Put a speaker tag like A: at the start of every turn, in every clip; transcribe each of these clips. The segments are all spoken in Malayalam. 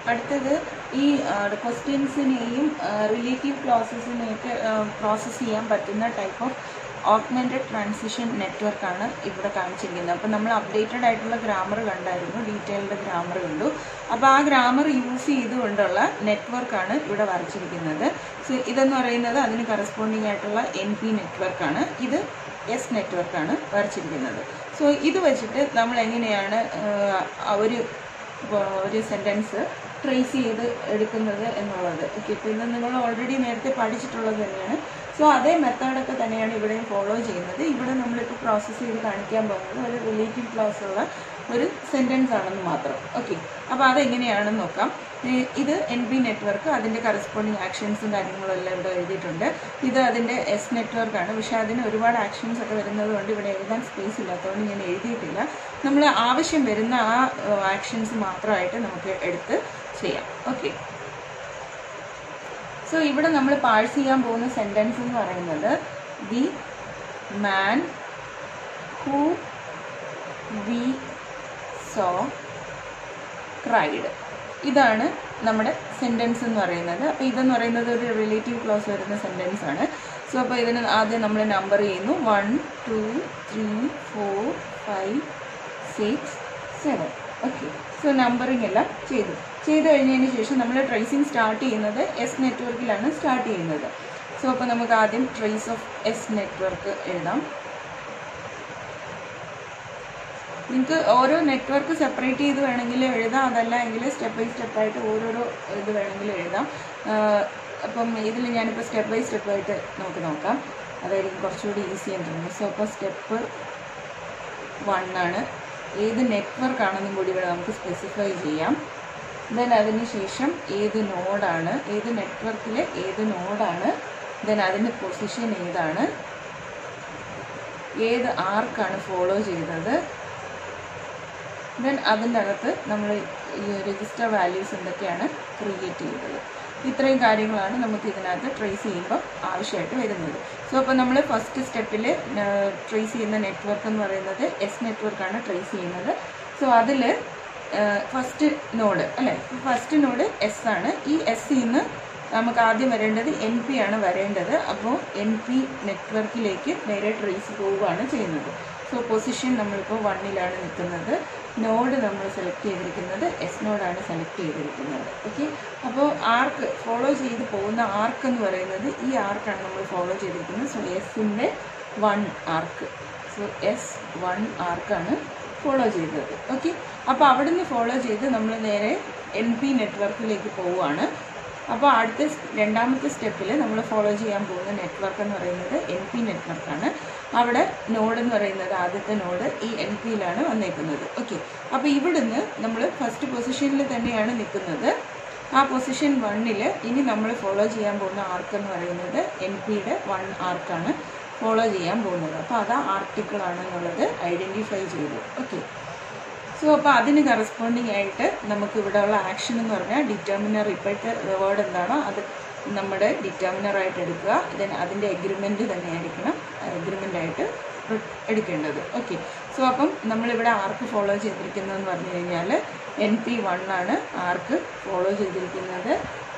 A: അടുത്തത് ഈ ക്വസ്റ്റ്യൻസിനെയും റിലേറ്റീവ് ക്ലോസസിനെയൊക്കെ പ്രോസസ്സ് ചെയ്യാൻ പറ്റുന്ന ടൈപ്പ് ഓഫ് ഓഗ്മെൻറ്റഡ് ട്രാൻസിഷൻ നെറ്റ്വർക്കാണ് ഇവിടെ കാണിച്ചിരിക്കുന്നത് അപ്പോൾ നമ്മൾ അപ്ഡേറ്റഡ് ആയിട്ടുള്ള ഗ്രാമർ കണ്ടായിരുന്നു ഡീറ്റെയിൽഡ് ഗ്രാമർ കണ്ടു അപ്പോൾ ആ ഗ്രാമർ യൂസ് ചെയ്തുകൊണ്ടുള്ള നെറ്റ്വർക്കാണ് ഇവിടെ വരച്ചിരിക്കുന്നത് സോ ഇതെന്ന് പറയുന്നത് അതിന് കറസ്പോണ്ടിങ് ആയിട്ടുള്ള എൻ പി നെറ്റ്വർക്കാണ് ഇത് എസ് നെറ്റ്വർക്കാണ് വരച്ചിരിക്കുന്നത് സോ ഇത് വെച്ചിട്ട് നമ്മൾ എങ്ങനെയാണ് ആ, ഒരു ഒരു സെൻറ്റൻസ് ട്രേസ് ചെയ്ത് എടുക്കുന്നത് എന്നുള്ളത് ഓക്കെ ഇപ്പോൾ ഇത് നിങ്ങൾ ഓൾറെഡി നേരത്തെ പഠിച്ചിട്ടുള്ളത് തന്നെയാണ് സോ അതേ മെത്തേഡൊക്കെ തന്നെയാണ് ഇവിടെയും ഫോളോ ചെയ്യുന്നത് ഇവിടെ നമ്മളിപ്പോൾ പ്രോസസ്സ് ചെയ്ത് കാണിക്കാൻ പോകുന്നത് ഒരു റിലേറ്റീവ് ക്ലാസ് ഉള്ള ഒരു സെൻറ്റൻസ് ആണെന്ന് മാത്രം ഓക്കെ അപ്പോൾ അതെങ്ങനെയാണെന്ന് നോക്കാം ഈ- ഇത് എൻ ബി നെറ്റ്വർക്ക് അതിൻ്റെ കറസ്പോണ്ടിങ് ആക്ഷൻസും കാര്യങ്ങളും എല്ലാം ഇവിടെ എഴുതിയിട്ടുണ്ട് ഇത് അതിൻ്റെ എസ് നെറ്റ്വർക്കാണ് പക്ഷേ അതിന് ഒരുപാട് ആക്ഷൻസ് ഒക്കെ വരുന്നത് കൊണ്ട് ഇവിടെ എഴുതാൻ സ്പേസ് ഇല്ലാത്തതുകൊണ്ട് ഞാൻ എഴുതിയിട്ടില്ല നമ്മൾ ആവശ്യം വരുന്ന ആ ആക്ഷൻസ് മാത്രമായിട്ട് നമുക്ക് എടുത്ത് ചെയ്യാം ഓക്കെ സോ ഇവിടെ നമ്മൾ പാഴ്സ് ചെയ്യാൻ പോകുന്ന സെൻറ്റൻസ് എന്ന് പറയുന്നത് the man who V saw cried ഇതാണ് നമ്മുടെ സെൻറ്റൻസ് എന്ന് പറയുന്നത് അപ്പോൾ ഇതെന്ന് പറയുന്നത് ഒരു റിലേറ്റീവ് ക്ലോസ് വരുന്ന സെൻറ്റൻസ് ആണ് സോ അപ്പോൾ ഇതിന് ആദ്യം നമ്മൾ നമ്പർ ചെയ്യുന്നു one two three four five six seven okay so numbering എല്ലാം ചെയ്തു ചെയ്ത് കഴിഞ്ഞതിന് ശേഷം നമ്മൾ ട്രേസിങ് സ്റ്റാർട്ട് ചെയ്യുന്നത് എസ് നെറ്റ്വർക്കിലാണ് സ്റ്റാർട്ട് ചെയ്യുന്നത് സോ അപ്പോൾ നമുക്ക് ആദ്യം ട്രേസ് ഓഫ് എസ് നെറ്റ്വർക്ക് എഴുതാം നിങ്ങൾക്ക് ഓരോ നെറ്റ്വർക്ക് സെപ്പറേറ്റ് ചെയ്ത് വേണമെങ്കിൽ എഴുതാം അതല്ല എങ്കിൽ സ്റ്റെപ്പ് ബൈ സ്റ്റെപ്പായിട്ട് ഓരോരോ ഇത് വേണമെങ്കിൽ എഴുതാം ആഹ് അപ്പം ഇതിൽ ഞാനിപ്പോൾ സ്റ്റെപ്പ് ബൈ സ്റ്റെപ്പായിട്ട് നമുക്ക് നോക്കാം അതായിരിക്കും കുറച്ചുകൂടി ഈസി എന്ന് തോന്നുന്നു സോ അപ്പോൾ സ്റ്റെപ്പ് വൺ ആണ് ഏത് നെറ്റ്വർക്ക് ആണെന്നും കൂടി ഇവിടെ നമുക്ക് സ്പെസിഫൈ ചെയ്യാം ദെൻ അതിന് ശേഷം ഏത് നോഡാണ് ഏത് നെറ്റ്വർക്കിലെ ഏത് നോഡാണ് ദെൻ അതിൻ്റെ പൊസിഷൻ ഏതാണ് ഏത് ആർക്കാണ് ഫോളോ ചെയ്തത് ദെൻ അതിൻ്റെ അകത്ത് നമ്മൾ ഈ രജിസ്റ്റർ വാല്യൂസ് എന്തൊക്കെയാണ് ക്രിയേറ്റ് ചെയ്തത് ഇത്രയും കാര്യങ്ങളാണ് നമുക്ക് ഇതിനകത്ത് ട്രേസ് ചെയ്യുമ്പോൾ ആവശ്യമായിട്ട് വരുന്നത് സോ അപ്പോൾ നമ്മൾ ഫസ്റ്റ് സ്റ്റെപ്പിൽ ട്രേസ് ചെയ്യുന്ന നെറ്റ്വർക്ക് എന്ന് പറയുന്നത് എസ് നെറ്റ്വർക്കാണ് ട്രേസ് ചെയ്യുന്നത് സോ അതിൽ ഫസ്റ്റ് നോഡ് അല്ലേ ഫസ്റ്റ് നോഡ് എസ് ആണ് ഈ എസ് നിന്ന് നമുക്ക് ആദ്യം വരേണ്ടത് എൻ പി ആണ് വരേണ്ടത് അപ്പോൾ എൻ പി നെറ്റ്വർക്കിലേക്ക് നേരെ ട്രേസ് പോവുകയാണ് ചെയ്യുന്നത് സോ പൊസിഷൻ നമ്മളിപ്പോൾ വണ്ണിലാണ് നിൽക്കുന്നത് നോഡ് നമ്മൾ സെലക്ട് ചെയ്തിരിക്കുന്നത് എസ് നോഡാണ് സെലക്ട് ചെയ്തിരിക്കുന്നത് ഓക്കെ അപ്പോൾ ആർക്ക് ഫോളോ ചെയ്ത് പോകുന്ന ആർക്ക് എന്ന് പറയുന്നത് ഈ ആർക്കാണ് നമ്മൾ ഫോളോ ചെയ്തിരിക്കുന്നത് സോ എസിൻ്റെ one arc so S one ആർക്കാണ് ഫോളോ ചെയ്തത് ഓക്കെ അപ്പോൾ അവിടുന്ന് ഫോളോ ചെയ്ത് നമ്മൾ നേരെ എൻ പി നെറ്റ്വർക്കിലേക്ക് പോവുകയാണ് അപ്പോൾ അടുത്ത സ് രണ്ടാമത്തെ സ്റ്റെപ്പിൽ നമ്മൾ ഫോളോ ചെയ്യാൻ പോകുന്ന നെറ്റ്വർക്ക് എന്ന് പറയുന്നത് എൻ പി നെറ്റ്വർക്കാണ് അവിടെ നോഡ് എന്ന് പറയുന്നത് ആദ്യത്തെ നോഡ് ഈ എൻ പിയിലാണ് വന്നേക്കുന്നത് ഓക്കെ അപ്പോൾ ഇവിടുന്ന് നമ്മൾ ഫസ്റ്റ് പൊസിഷനിൽ തന്നെയാണ് നിൽക്കുന്നത് ആ പൊസിഷൻ വണ്ണിൽ ഇനി നമ്മൾ ഫോളോ ചെയ്യാൻ പോകുന്ന ആർക്ക് എന്ന് പറയുന്നത് എൻ പിയുടെ വൺ ആർക്കാണ് ഫോളോ ചെയ്യാൻ പോകുന്നത് അപ്പോൾ അത് ആർട്ടിക്കിൾ ആണെന്നുള്ളത് ഐഡൻറ്റിഫൈ ചെയ്തു ഓക്കെ സോ അപ്പോൾ അതിന് കറസ്പോണ്ടിങ് ആയിട്ട് നമുക്ക് ഇവിടെ ഉള്ള ആക്ഷൻ എന്ന് പറഞ്ഞാൽ ഡിറ്റർമിനർ ഇപ്പോഴത്തെ വേർഡ് എന്താണോ അത് നമ്മുടെ ഡിറ്റർമിനർ ആയിട്ട് എടുക്കുക ദെൻ അതിൻ്റെ എഗ്രിമെൻ്റ് തന്നെയായിരിക്കണം എഗ്രിമെൻ്റ് ആയിട്ട് റി- എടുക്കേണ്ടത് ഓക്കെ സോ അപ്പം നമ്മളിവിടെ ആർക്ക് ഫോളോ ചെയ്തിരിക്കുന്നതെന്ന് പറഞ്ഞു കഴിഞ്ഞാൽ എൻ പി വൺ ആണ് ആർക്ക് ഫോളോ ചെയ്തിരിക്കുന്നത്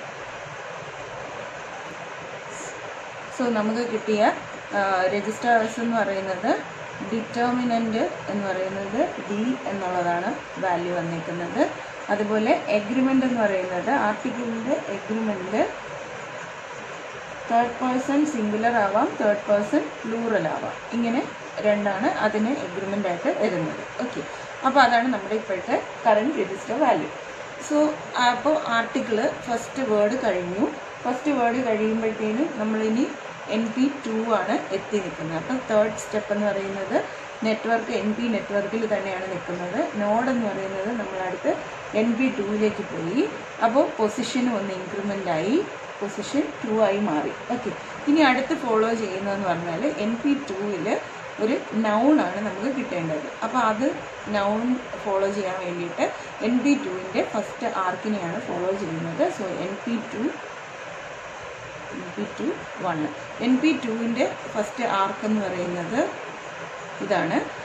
A: സോ നമുക്ക് കിട്ടിയ രജിസ്റ്റേഴ്സ് എന്ന് പറയുന്നത് ഡിറ്റർമിനൻ്റ് എന്ന് പറയുന്നത് ഡി എന്നുള്ളതാണ് വാല്യൂ വന്നിരിക്കുന്നത് അതുപോലെ എഗ്രിമെൻ്റ് എന്ന് പറയുന്നത് ആർട്ടിക്കിളിൻ്റെ എഗ്രിമെൻ്റ് തേർഡ് പേഴ്സൺ സിംഗുലർ ആവാം തേർഡ് പേഴ്സൺ പ്ലൂറൽ ആവാം ഇങ്ങനെ രണ്ടാണ് അതിന് എഗ്രിമെൻ്റ് ആയിട്ട് വരുന്നത് ഓക്കെ അപ്പോൾ അതാണ് നമ്മുടെ ഇപ്പോഴത്തെ കറണ്ട് രജിസ്റ്റർ വാല്യൂ സോ അപ്പോൾ ആർട്ടിക്കിൾ ഫസ്റ്റ് വേർഡ് കഴിഞ്ഞു ഫസ്റ്റ് വേർഡ് കഴിയുമ്പോഴത്തേനും നമ്മളിനി എൻ പി ടു ആണ് എത്തി നിൽക്കുന്നത് അപ്പോൾ തേർഡ് സ്റ്റെപ്പ് എന്ന് പറയുന്നത് നെറ്റ്വർക്ക് എൻ പി നെറ്റ്വർക്കിൽ തന്നെയാണ് നിൽക്കുന്നത് നോഡ് എന്ന് പറയുന്നത് നമ്മളടുത്ത് എൻ പി ടുവിലേക്ക് പോയി അപ്പോൾ പൊസിഷനും ഒന്ന് ഇൻക്രിമെൻ്റ് ആയി പൊസിഷൻ ടു ആയി മാറി ഓക്കെ ഇനി അടുത്ത് ഫോളോ ചെയ്യുന്നതെന്ന് പറഞ്ഞാൽ എൻ പി ടുവിൽ ഒരു നൗൺ ആണ് നമുക്ക് കിട്ടേണ്ടത് അപ്പോൾ അത് നൗൺ ഫോളോ ചെയ്യാൻ വേണ്ടിയിട്ട് എൻ പി ടുവിൻ്റെ ഫസ്റ്റ് ആർക്കിനെയാണ് ഫോളോ ചെയ്യുന്നത് so N P two N P two one N P ടുവിൻ്റെ ഫസ്റ്റ് ആർക്ക് എന്ന് പറയുന്നത് ഇതാണ്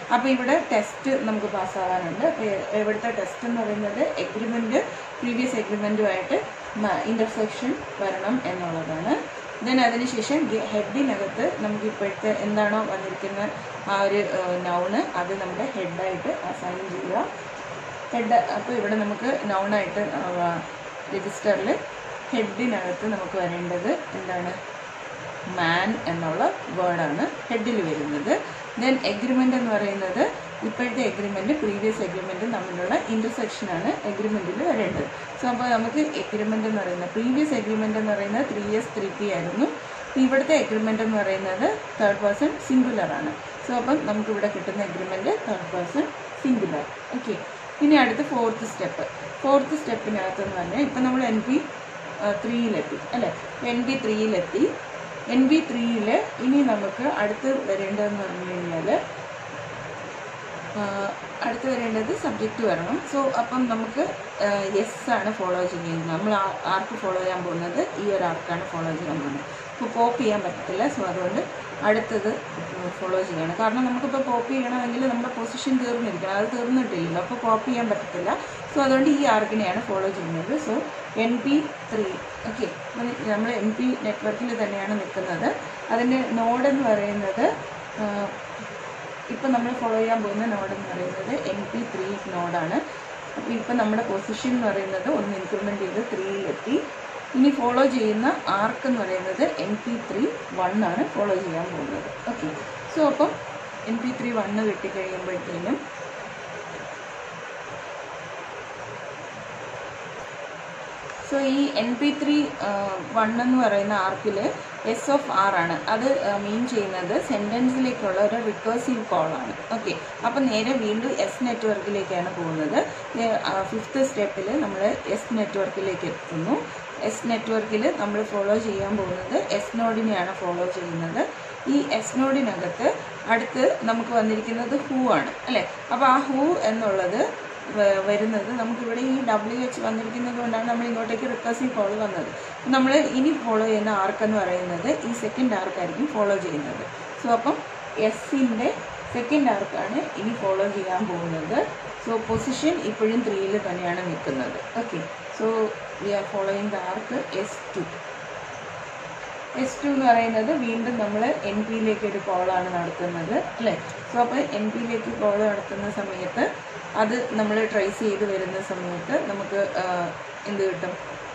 A: അപ്പോൾ ഇവിടെ ടെസ്റ്റ് നമുക്ക് പാസ്സാവാനുണ്ട് അപ്പോൾ ഇവിടുത്തെ ടെസ്റ്റ് എന്ന് പറയുന്നത് എഗ്രിമെൻറ്റ് പ്രീവിയസ് എഗ്രിമെൻറ്റുമായിട്ട് ഇൻ്റർസെക്ഷൻ വരണം എന്നുള്ളതാണ് ദെൻ അതിനുശേഷം ഹെഡിനകത്ത് നമുക്ക് ഇപ്പോഴത്തെ എന്താണോ വന്നിരിക്കുന്ന ആ ഒരു നൗണ് അത് നമ്മുടെ ഹെഡായിട്ട് അസൈൻ ചെയ്യുക ഹെഡ് അപ്പോൾ ഇവിടെ നമുക്ക് നൗണായിട്ട് രജിസ്റ്ററിൽ ഹെഡിനകത്ത് നമുക്ക് വരേണ്ടത് എന്താണ് മാൻ എന്നുള്ള വേർഡാണ് ഹെഡിൽ വരുന്നത് ദെൻ എഗ്രിമെൻ്റ് എന്ന് പറയുന്നത് ഇപ്പോഴത്തെ എഗ്രിമെൻറ്റ് പ്രീവിയസ് എഗ്രിമെൻറ്റും തമ്മിലുള്ള ഇൻ്റർസെക്ഷനാണ് എഗ്രിമെൻറ്റിൽ വരേണ്ടത് സോ അപ്പോൾ നമുക്ക് എഗ്രിമെൻ്റ് എന്ന് പറയുന്നത് പ്രീവിയസ് എഗ്രിമെൻ്റ് എന്ന് പറയുന്നത് ത്രീ എസ് ത്രീ പി ആയിരുന്നു ഇവിടുത്തെ എഗ്രിമെൻ്റ് എന്ന് പറയുന്നത് തേർഡ് പേഴ്സൺ സിംഗുലർ ആണ് സോ അപ്പം നമുക്കിവിടെ കിട്ടുന്ന agreement third person singular okay ഇനി അടുത്ത് ഫോർത്ത് സ്റ്റെപ്പ് ഫോർത്ത് സ്റ്റെപ്പിനകത്തെന്ന് പറഞ്ഞാൽ ഇപ്പം നമ്മൾ എൻ പി ത്രീയിലെത്തി അല്ലേ എൻ പി ത്രീയിലെത്തി എൻ ബി ത്രീയിൽ ഇനി നമുക്ക് അടുത്ത് വരേണ്ടതെന്ന് പറഞ്ഞു കഴിഞ്ഞാൽ അടുത്ത് വരേണ്ടത് സബ്ജക്റ്റ് വരണം സോ അപ്പം നമുക്ക് എസ് ആണ് ഫോളോ ചെയ്യുന്നത് നമ്മൾ ആ- ആർക്ക് ഫോളോ ചെയ്യാൻ പോകുന്നത് ഈ ഒരു ആർക്കാണ് ഫോളോ ചെയ്യാൻ പോകുന്നത് ഇപ്പോൾ പോപ്പ് ചെയ്യാൻ പറ്റത്തില്ല സോ അതുകൊണ്ട് അടുത്തത് ഫോളോ ചെയ്യണം കാരണം നമുക്കിപ്പോൾ പോപ്പ് ചെയ്യണമെങ്കിൽ നമ്മുടെ പൊസിഷൻ തീർന്നിരിക്കണം അത് തീർന്നിട്ടില്ലല്ലോ അപ്പോൾ പോപ്പ് ചെയ്യാൻ പറ്റത്തില്ല സോ അതുകൊണ്ട് ഈ ആർക്കിനെയാണ് ഫോളോ ചെയ്യുന്നത് so N P three okay നമ്മൾ എൻ പി നെറ്റ്വർക്കിൽ തന്നെയാണ് നിൽക്കുന്നത് അതിൻ്റെ നോഡ് എന്ന് പറയുന്നത് ഇപ്പം നമ്മൾ ഫോളോ ചെയ്യാൻ പോകുന്ന നോഡ് എന്ന് പറയുന്നത് എൻ പി ത്രീ നോഡാണ് അപ്പോൾ ഇപ്പം നമ്മുടെ പൊസിഷൻ എന്ന് പറയുന്നത് ഒന്ന് ഇൻക്രിമെൻ്റ് ചെയ്ത് ത്രീയിലെത്തി ഇനി ഫോളോ ചെയ്യുന്ന ആർക്ക് എന്ന് പറയുന്നത് എൻ പി ത്രീ വൺ ആണ് ഫോളോ ചെയ്യാൻ പോകുന്നത് ഓക്കെ സോ അപ്പം എൻ പി ത്രീ വണ്ണ് കിട്ടിക്കഴിയുമ്പോഴത്തേനും സോ ഈ എൻ പി ത്രീ വൺ എന്ന് പറയുന്ന ആർക്കിൽ എസ് ഓഫ് ആർ ആണ് അത് മീൻ ചെയ്യുന്നത് സെൻറ്റൻസിലേക്കുള്ള ഒരു റിക്കേഴ്സീവ് കോളാണ് ഓക്കെ അപ്പം നേരെ വീണ്ടും എസ് നെറ്റ്വർക്കിലേക്കാണ് പോകുന്നത് ഫിഫ്ത്ത് സ്റ്റെപ്പിൽ നമ്മൾ എസ് നെറ്റ്വർക്കിലേക്ക് എത്തുന്നു എസ് നെറ്റ്വർക്കിൽ നമ്മൾ ഫോളോ ചെയ്യാൻ പോകുന്നത് എസ് നോഡിനെയാണ് ഫോളോ ചെയ്യുന്നത് ഈ എസ് നോഡിനകത്ത് അടുത്ത് നമുക്ക് വന്നിരിക്കുന്നത് ഹൂ ആണ് അല്ലേ അപ്പോൾ ആ ഹൂ എന്നുള്ളത് വ- വരുന്നത് നമുക്കിവിടെ ഈ ഡബ്ല്യു എച്ച് വന്നിരിക്കുന്നത് കൊണ്ടാണ് നമ്മൾ ഇങ്ങോട്ടേക്ക് റിക്കസീവ് കോൾ വന്നത് നമ്മൾ ഇനി ഫോളോ ചെയ്യുന്ന ആർക്ക് എന്ന് പറയുന്നത് ഈ സെക്കൻഡ് ആർക്കായിരിക്കും ഫോളോ ചെയ്യുന്നത് സോ അപ്പം എസ്സിൻ്റെ സെക്കൻഡ് ആർക്കാണ് ഇനി ഫോളോ ചെയ്യാൻ പോകുന്നത് സോ പൊസിഷൻ ഇപ്പോഴും ത്രീയിൽ തന്നെയാണ് നിൽക്കുന്നത് okay so we are following the arc S two S two എന്ന് പറയുന്നത് വീണ്ടും നമ്മൾ എൻ പിയിലേക്ക് ഒരു കോളാണ് നടത്തുന്നത് അല്ലേ സോ അപ്പോൾ എൻ പിയിലേക്ക് കോൾ നടത്തുന്ന സമയത്ത് അത് നമ്മൾ ട്രേസ് ചെയ്ത് വരുന്ന സമയത്ത് നമുക്ക് ആ, എന്ത് കിട്ടും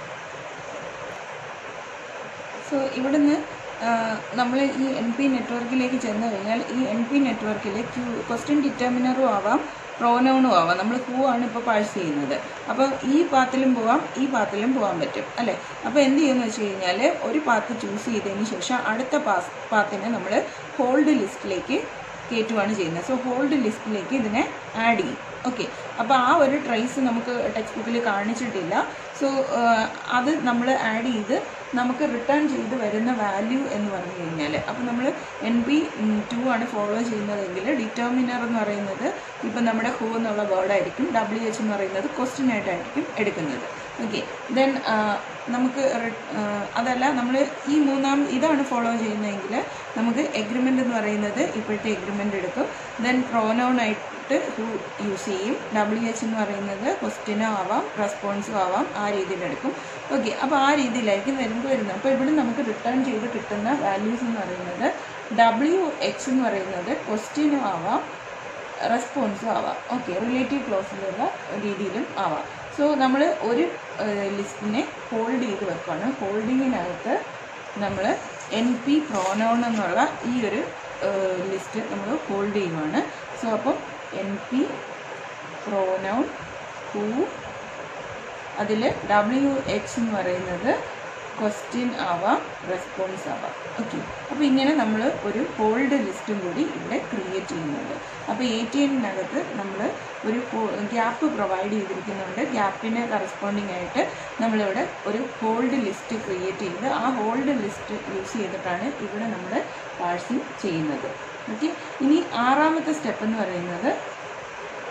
A: സോ ഇവിടുന്ന് നമ്മൾ ഈ എൻ പി നെറ്റ്വർക്കിലേക്ക് ചെന്ന് കഴിഞ്ഞാൽ ഈ N P network Q question ഡിറ്റർമിനറും ആവാം പ്രോനൗണും ആവാം നമ്മൾ ഹൂ ആണ് ഇപ്പോൾ പാഴ്സ് ചെയ്യുന്നത് അപ്പോൾ ഈ പാത്തിലും പോവാം ഈ പാത്തിലും പോകാൻ പറ്റും അല്ലേ അപ്പോൾ എന്ത് ചെയ്യുമെന്ന് വെച്ച് കഴിഞ്ഞാൽ ഒരു പാത്ത് ചൂസ് ചെയ്തതിന് ശേഷം അടുത്ത പാസ് പാത്തിനെ നമ്മൾ ഹോൾഡ് ലിസ്റ്റിലേക്ക് കയറ്റുകയാണ് ചെയ്യുന്നത് സോ ഹോൾഡ് ലിസ്റ്റിലേക്ക് ഇതിനെ ആഡ് ചെയ്യും ഓക്കെ അപ്പോൾ ആ ഒരു ട്രേസ് നമുക്ക് ടെക്സ്റ്റ് ബുക്കിൽ കാണിച്ചിട്ടില്ല സോ അത് നമ്മൾ ആഡ് ചെയ്ത് നമുക്ക് റിട്ടേൺ ചെയ്ത് വരുന്ന വാല്യൂ എന്ന് പറഞ്ഞു കഴിഞ്ഞാൽ അപ്പോൾ നമ്മൾ എൻ പി ടു ആണ് ഫോളോ ചെയ്യുന്നതെങ്കിൽ ഡിറ്റർമിനർ എന്ന് പറയുന്നത് ഇപ്പം നമ്മുടെ ഹൂ എന്നുള്ള വേർഡായിരിക്കും ഡബ്ല്യു എച്ച് എന്ന് പറയുന്നത് ക്വസ്റ്റ്യൻ ആയിട്ടായിരിക്കും എടുക്കുന്നത് ഓക്കെ ദെൻ നമുക്ക് റി- ആ, അതല്ല നമ്മൾ ഈ മൂന്നാം ഇതാണ് ഫോളോ ചെയ്യുന്നതെങ്കിൽ നമുക്ക് എഗ്രിമെൻ്റ് എന്ന് പറയുന്നത് ഇപ്പോഴത്തെ എഗ്രിമെൻ്റ് എടുക്കും ദെൻ പ്രോനൗൺ ആയിട്ട് ഹു യൂസ് ചെയ്യും ഡബ്ല്യു എച്ച് എന്ന് പറയുന്നത് ക്വസ്റ്റ്യനോ ആവാം റെസ്പോൺസും ആവാം ആ രീതിയിൽ എടുക്കും ഓക്കെ അപ്പോൾ ആ രീതിയിലായിരിക്കും വരുമ്പോൾ വരുന്നത് അപ്പോൾ ഇവിടെ നമുക്ക് റിട്ടേൺ ചെയ്ത് കിട്ടുന്ന വാല്യൂസ് എന്ന് പറയുന്നത് ഡബ്ല്യു എച്ച് എന്ന് പറയുന്നത് ക്വസ്റ്റ്യനും ആവാം റെസ്പോൺസും ആവാം ഓക്കെ റിലേറ്റീവ് ക്ലോസിലുള്ള രീതിയിലും ആവാം സോ നമ്മൾ ഒരു ലിസ്റ്റിനെ ഹോൾഡ് ചെയ്ത് വെക്കുകയാണ് ഹോൾഡിങ്ങിനകത്ത് നമ്മൾ എൻ പി പ്രോനൗൺ എന്നുള്ള ഈ ഒരു ലിസ്റ്റ് നമ്മൾ ഹോൾഡ് ചെയ്യുവാണ് സോ അപ്പം എൻ പി പ്രോനൗൺ ഹൂ അതിൽ ഡബ്ല്യു എച്ച് എന്ന് പറയുന്നത് ക്വസ്റ്റ്യൻ ആവാം റെസ്പോൺസ് ആവാം ഓക്കെ അപ്പോൾ ഇങ്ങനെ നമ്മൾ ഒരു ഹോൾഡ് ലിസ്റ്റും കൂടി ഇവിടെ ക്രിയേറ്റ് ചെയ്യുന്നുണ്ട് അപ്പോൾ എ ടി എമ്മിനകത്ത് നമ്മൾ ഒരു ഗ്യാപ്പ് പ്രൊവൈഡ് ചെയ്തിരിക്കുന്നുണ്ട് ഗ്യാപ്പിന് കറസ്പോണ്ടിങ് ആയിട്ട് നമ്മളിവിടെ ഒരു ഹോൾഡ് ലിസ്റ്റ് ക്രിയേറ്റ് ചെയ്ത് ആ ഹോൾഡ് ലിസ്റ്റ് യൂസ് ചെയ്തിട്ടാണ് ഇവിടെ നമ്മൾ പാഴ്സിങ് ചെയ്യുന്നത് ഓക്കെ ഇനി ആറാമത്തെ സ്റ്റെപ്പ് എന്ന് പറയുന്നത്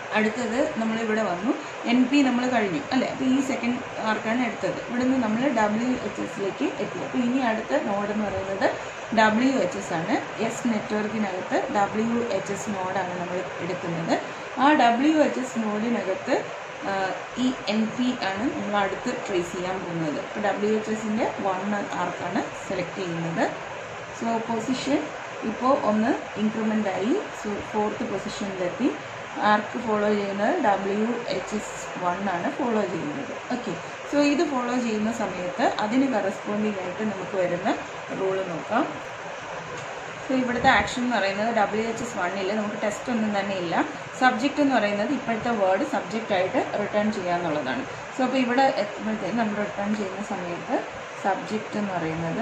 A: അടുത്തത് നമ്മളിവിടെ വന്നു എൻ പി നമ്മൾ കഴിഞ്ഞു അല്ലേ അപ്പോൾ ഈ സെക്കൻഡ് ആർക്കാണ് എടുത്തത് ഇവിടുന്ന് നമ്മൾ ഡബ്ല്യു എച്ച് എസിലേക്ക് എത്തി അപ്പോൾ ഇനി അടുത്ത നോഡ് എന്ന് പറയുന്നത് ഡബ്ല്യു എച്ച് എസ് ആണ് എസ് നെറ്റ്വർക്കിനകത്ത് ഡബ്ല്യു എച്ച് എസ് നോഡാണ് നമ്മൾ എടുക്കുന്നത് ആ ഡബ്ല്യു എച്ച് എസ് നോഡിനകത്ത് ഈ എൻ പി ആണ് നമ്മൾ അടുത്ത് ട്രേസ് ചെയ്യാൻ പോകുന്നത് ഇപ്പോൾ ഡബ്ല്യു എച്ച് എസിൻ്റെ വൺ ആർക്കാണ് സെലക്ട് ചെയ്യുന്നത് സോ പൊസിഷൻ ഇപ്പോൾ ഒന്ന് ഇൻക്രിമെൻ്റ് ആയി സോ ഫോർത്ത് പൊസിഷനിലെത്തി ആർക്ക് ഫോളോ ചെയ്യുന്നത് ഡബ്ല്യു എച്ച് എസ് വൺ ആണ് ഫോളോ ചെയ്യുന്നത് ഓക്കെ സോ ഇത് ഫോളോ ചെയ്യുന്ന സമയത്ത് അതിന് കറസ്പോണ്ടിങ് ആയിട്ട് നമുക്ക് വരുന്ന റൂള് നോക്കാം സോ ഇവിടുത്തെ ആക്ഷൻ എന്ന് പറയുന്നത് ഡബ്ല്യു എച്ച് എസ് വണ്ണിൽ നമുക്ക് ടെസ്റ്റ് ഒന്നും തന്നെ ഇല്ല സബ്ജക്റ്റ് എന്ന് പറയുന്നത് ഇപ്പോഴത്തെ വേർഡ് സബ്ജക്റ്റ് ആയിട്ട് റിട്ടേൺ ചെയ്യാന്നുള്ളതാണ് സോ അപ്പോൾ ഇവിടെ എത്തുമ്പോഴത്തേക്കും നമ്മൾ റിട്ടേൺ ചെയ്യുന്ന സമയത്ത് സബ്ജക്റ്റ് എന്ന് പറയുന്നത്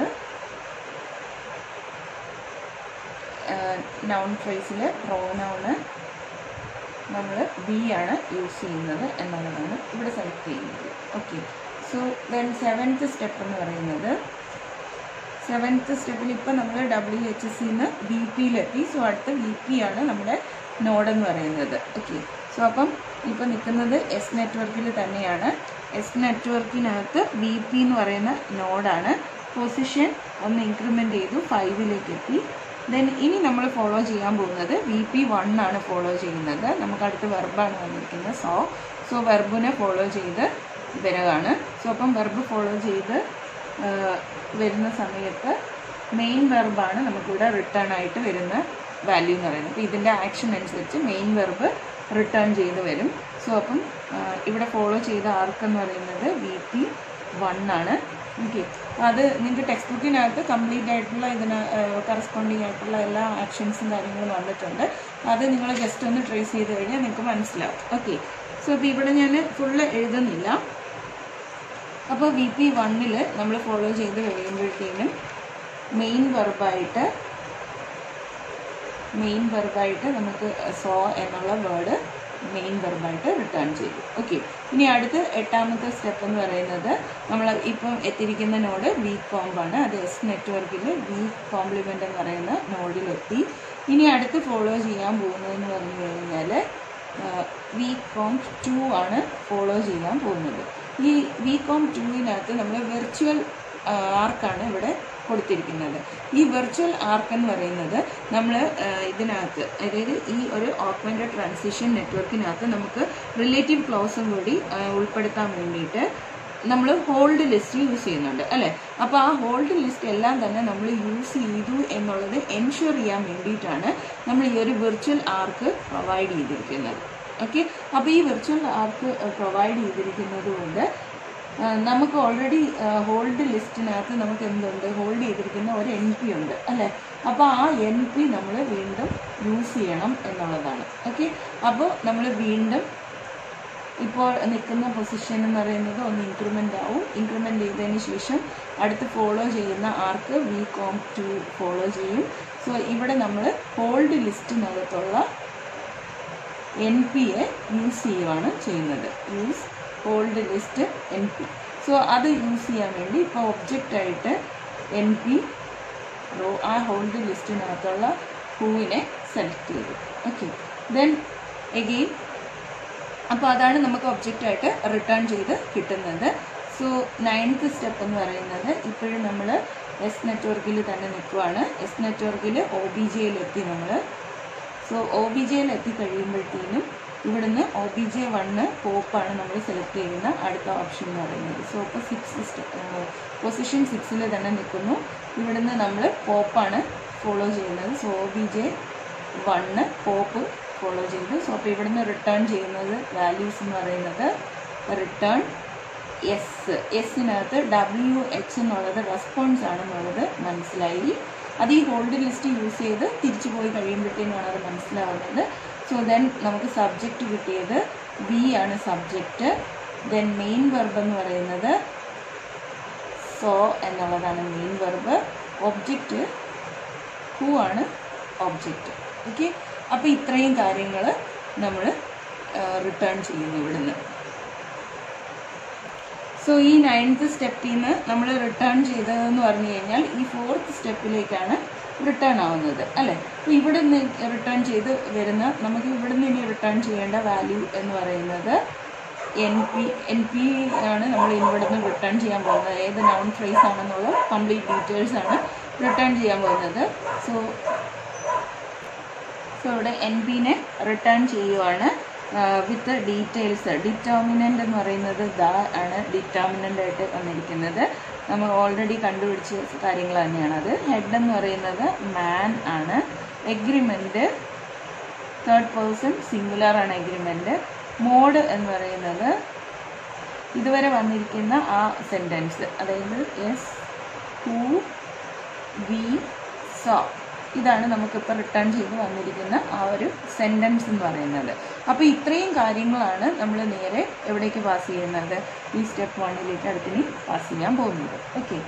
A: നൗൺ ഫ്രേസിൽ പ്രോനൗണ് നമ്മൾ ബി ആണ് യൂസ് ചെയ്യുന്നത് എന്നുള്ളതാണ് ഇവിടെ സെലക്ട് ചെയ്യുന്നത് okay so then seventh step എന്ന് പറയുന്നത് സെവൻത്ത് സ്റ്റെപ്പിൽ ഇപ്പോൾ നമ്മൾ ഡബ്ല്യു എച്ച് എസ് സിന്ന് വി പിയിലെത്തി സോ അടുത്ത വി പി ആണ് നമ്മുടെ നോഡ് എന്ന് പറയുന്നത് ഓക്കെ സോ അപ്പം ഇപ്പോൾ നിൽക്കുന്നത് എസ് നെറ്റ്വർക്കിൽ തന്നെയാണ് എസ് നെറ്റ്വർക്കിനകത്ത് വി പി എന്ന് പറയുന്ന നോഡാണ് പൊസിഷൻ ഒന്ന് ഇൻക്രിമെൻ്റ് ചെയ്തു ഫൈവിലേക്ക് എത്തി ദെൻ ഇനി നമ്മൾ ഫോളോ ചെയ്യാൻ പോകുന്നത് വി പി വൺ ആണ് ഫോളോ ചെയ്യുന്നത് നമുക്ക് അടുത്ത് വെർബാണ് വന്നിരിക്കുന്നത് സോ സോ വെർബിനെ ഫോളോ ചെയ്ത് വരികയാണ് സോ അപ്പം വെർബ് ഫോളോ ചെയ്ത് ആ, വരുന്ന സമയത്ത് മെയിൻ വെർബാണ് നമുക്കിവിടെ റിട്ടേൺ ആയിട്ട് വരുന്ന വാല്യൂ എന്ന് പറയുന്നത് അപ്പോൾ ഇതിൻ്റെ ആക്ഷൻ അനുസരിച്ച് മെയിൻ വെർബ് റിട്ടേൺ ചെയ്ത് വരും സോ അപ്പം ആ, ഇവിടെ ഫോളോ ചെയ്ത ആർക്ക് എന്ന് പറയുന്നത് വി പി വൺ ആണ് ഓക്കെ അത് നിങ്ങൾക്ക് ടെക്സ്റ്റ് ബുക്കിനകത്ത് കംപ്ലീറ്റ് ആയിട്ടുള്ള ഇതിന് കറസ്പോണ്ടിങ് ആയിട്ടുള്ള എല്ലാ ആക്ഷൻസും കാര്യങ്ങളും വന്നിട്ടുണ്ട് അത് നിങ്ങൾ ജസ്റ്റ് ഒന്ന് ട്രേസ് ചെയ്ത് കഴിഞ്ഞാൽ നിങ്ങൾക്ക് മനസ്സിലാവും ഓക്കെ സോ അപ്പോൾ ഇവിടെ ഞാൻ ഫുള്ള് എഴുതുന്നില്ല അപ്പോൾ വി പി വണ്ണിൽ നമ്മൾ ഫോളോ ചെയ്ത് കഴിയുമ്പോഴത്തേനും മെയിൻ വെർബായിട്ട് മെയിൻ വെർബായിട്ട് നമുക്ക് സോ എന്നുള്ള വേർഡ് മെയിൻ വെർബായിട്ട് റിട്ടേൺ ചെയ്തു ഓക്കെ ഇനി അടുത്ത എട്ടാമത്തെ സ്റ്റെപ്പ് എന്ന് പറയുന്നത് നമ്മൾ ഇപ്പം എത്തിയിരിക്കുന്ന നോഡ് വീക്ക് കോമ്പാണ് അത് എസ് നെറ്റ്വർക്കിൽ വീക്ക് കോംപ്ലിമെൻ്റ് എന്ന് പറയുന്ന നോഡിലെത്തി ഇനി അടുത്ത് ഫോളോ ചെയ്യാൻ പോകുന്നതെന്ന് പറഞ്ഞു കഴിഞ്ഞാൽ വി കോം ടു ആണ് ഫോളോ ചെയ്യാൻ പോകുന്നത് ഈ വി കോം ടുവിനകത്ത് നമ്മൾ വെർച്വൽ ആർക്കാണ് ഇവിടെ കൊടുത്തിരിക്കുന്നത് ഈ വെർച്വൽ ആർക്ക് എന്ന് പറയുന്നത് നമ്മൾ ഇതിനകത്ത് അതായത് ഈ ഒരു ഓഗ്മെൻറ്റഡ് ട്രാൻസിഷൻ നെറ്റ്വർക്കിനകത്ത് നമുക്ക് റിലേറ്റീവ് ക്ലോസും കൂടി ആ, ഉൾപ്പെടുത്താൻ വേണ്ടിയിട്ട് നമ്മൾ ഹോൾഡ് ലിസ്റ്റ് യൂസ് ചെയ്യുന്നുണ്ട് അല്ലേ അപ്പോൾ ആ ഹോൾഡ് ലിസ്റ്റ് എല്ലാം തന്നെ നമ്മൾ യൂസ് ചെയ്തു എന്നുള്ളത് എൻഷുർ ചെയ്യാൻ വേണ്ടിയിട്ടാണ് നമ്മൾ ഈ ഒരു വിർച്വൽ ആർക്ക് പ്രൊവൈഡ് ചെയ്തിരിക്കുന്നത് ഓക്കെ അപ്പോൾ ഈ വിർച്വൽ ആർക്ക് പ്രൊവൈഡ് ചെയ്തിരിക്കുന്നത് കൊണ്ട് ആ, നമുക്ക് ഓൾറെഡി ഹോൾഡ് ലിസ്റ്റിനകത്ത് നമുക്ക് എന്തുണ്ട് ഹോൾഡ് ചെയ്തിരിക്കുന്ന ഒരു എൻ പി ഉണ്ട് അല്ലേ അപ്പോൾ ആ എൻ പി നമ്മൾ വീണ്ടും യൂസ് ചെയ്യണം എന്നുള്ളതാണ് ഓക്കെ അപ്പോൾ നമ്മൾ വീണ്ടും ഇപ്പോൾ നിൽക്കുന്ന പൊസിഷൻ എന്ന് പറയുന്നത് ഒന്ന് ഇൻക്രിമെൻ്റ് ആവും ഇൻക്രിമെൻ്റ് ചെയ്തതിന് ശേഷം അടുത്ത് ഫോളോ ചെയ്യുന്ന arc V comp to follow ചെയ്യും സോ ഇവിടെ നമ്മൾ ഹോൾഡ് ലിസ്റ്റിനകത്തുള്ള എൻ പിയെ യൂസ് ചെയ്യുവാണ് ചെയ്യുന്നത് use hold list N P so അത് യൂസ് ചെയ്യാൻ വേണ്ടി ഇപ്പോൾ ഒബ്ജക്റ്റായിട്ട് എൻ പി റോ ആ ഹോൾഡ് ലിസ്റ്റിനകത്തുള്ള ഹൂവിനെ സെലക്ട് ചെയ്തു ഓക്കെ ദെൻ എഗെയിൻ അപ്പോൾ അതാണ് നമുക്ക് ഒബ്ജക്റ്റായിട്ട് റിട്ടേൺ ചെയ്ത് കിട്ടുന്നത് സോ നയൻത്ത് സ്റ്റെപ്പ് എന്ന് പറയുന്നത് ഇപ്പോഴും നമ്മൾ എസ് നെറ്റ്വർക്കിൽ തന്നെ നിൽക്കുവാണ് എസ് നെറ്റ്വർക്കിൽ ഒ ബി ജെയിലെത്തി നമ്മൾ സോ ഒ ബി ജെയിൽ എത്തിക്കഴിയുമ്പോഴത്തേനും ഇവിടുന്ന് ഒ ബി ജെ വണ്ണ് പോപ്പാണ് നമ്മൾ സെലക്ട് ചെയ്യുന്ന അടുത്ത ഓപ്ഷൻ എന്ന് പറയുന്നത് സോ ഇപ്പോൾ സിക്സ് പൊസിഷൻ സിക്സിൽ തന്നെ നിൽക്കുന്നു ഇവിടുന്ന് നമ്മൾ പോപ്പാണ് ഫോളോ ചെയ്യുന്നത് so O B J one pop follow ചെയ്തു സോ അപ്പോൾ ഇവിടുന്ന് റിട്ടേൺ ചെയ്യുന്നത് വാല്യൂസ് എന്ന് പറയുന്നത് റിട്ടേൺ എസ് എസിനകത്ത് ഡബ്ല്യു എച്ച് എന്നുള്ളത് റെസ്പോൺസ് ആണെന്നുള്ളത് മനസ്സിലായി അത് ഈ ഹോൾഡ് ലിസ്റ്റ് യൂസ് ചെയ്ത് തിരിച്ചു പോയി കഴിയുമ്പോഴത്തേനുമാണ് അത് മനസ്സിലാവുന്നത് സോ ദെൻ നമുക്ക് സബ്ജക്റ്റ് കിട്ടിയത് ബി ആണ് സബ്ജക്റ്റ് ദെൻ മെയിൻ വെർബ് എന്ന് പറയുന്നത് സോ എന്നുള്ളതാണ് മെയിൻ വെർബ് ഒബ്ജക്റ്റ് ഹൂ ആണ് ഒബ്ജക്റ്റ് ഓക്കെ അപ്പോൾ ഇത്രയും കാര്യങ്ങൾ നമ്മൾ റിട്ടേൺ ചെയ്യുന്നു ഇവിടുന്ന് സോ ഈ നയൻത്ത് സ്റ്റെപ്പിൽ നിന്ന് നമ്മൾ റിട്ടേൺ ചെയ്തതെന്ന് പറഞ്ഞു കഴിഞ്ഞാൽ ഈ ഫോർത്ത് സ്റ്റെപ്പിലേക്കാണ് റിട്ടേൺ ആവുന്നത് അല്ലേ അപ്പോൾ ഇവിടെ നിന്ന് റിട്ടേൺ ചെയ്ത് വരുന്ന നമുക്ക് ഇവിടെ നിന്ന് ഇനി റിട്ടേൺ ചെയ്യേണ്ട വാല്യൂ എന്ന് പറയുന്നത് എൻ പി എൻ പി ആണ് നമ്മൾ ഇവിടെ നിന്ന് റിട്ടേൺ ചെയ്യാൻ പോകുന്നത് ഏത് നൗൺ ഫ്രേസ് ആണെന്നുള്ള കംപ്ലീറ്റ് ഡീറ്റെയിൽസ് ആണ് റിട്ടേൺ ചെയ്യാൻ പോകുന്നത് സോ സോ ഇവിടെ എൻ പിനെ റിട്ടേൺ ചെയ്യുവാണ് വിത്ത് ഡീറ്റെയിൽസ് ഡിറ്റർമിനൻ്റ് എന്ന് പറയുന്നത് ദ ആണ് ഡിറ്റർമിനൻ്റ് ആയിട്ട് വന്നിരിക്കുന്നത് നമ്മൾ ഓൾറെഡി കണ്ടുപിടിച്ച കാര്യങ്ങൾ തന്നെയാണ് അത് ഹെഡ് എന്ന് പറയുന്നത് മാൻ ആണ് എഗ്രിമെൻറ്റ് തേർഡ് പേഴ്സൺ സിംഗുലർ ആണ് എഗ്രിമെൻറ്റ് മോഡ് എന്ന് പറയുന്നത് ഇതുവരെ വന്നിരിക്കുന്ന ആ സെൻറ്റൻസ് അതായത് എസ് ഹൂ വി സോ ഇതാണ് നമുക്കിപ്പോൾ റിട്ടേൺ ചെയ്ത് വന്നിരിക്കുന്ന ആ ഒരു സെൻറ്റൻസ് എന്ന് പറയുന്നത് അപ്പോൾ ഇത്രയും കാര്യങ്ങളാണ് നമ്മൾ നേരെ എവിടേക്ക് പാസ് ചെയ്യുന്നത് ഈ സ്റ്റെപ്പ് വണ്ണിലേക്ക് അടുത്തിനി പാസ് ചെയ്യാൻ പോകുന്നത് ഓക്കെ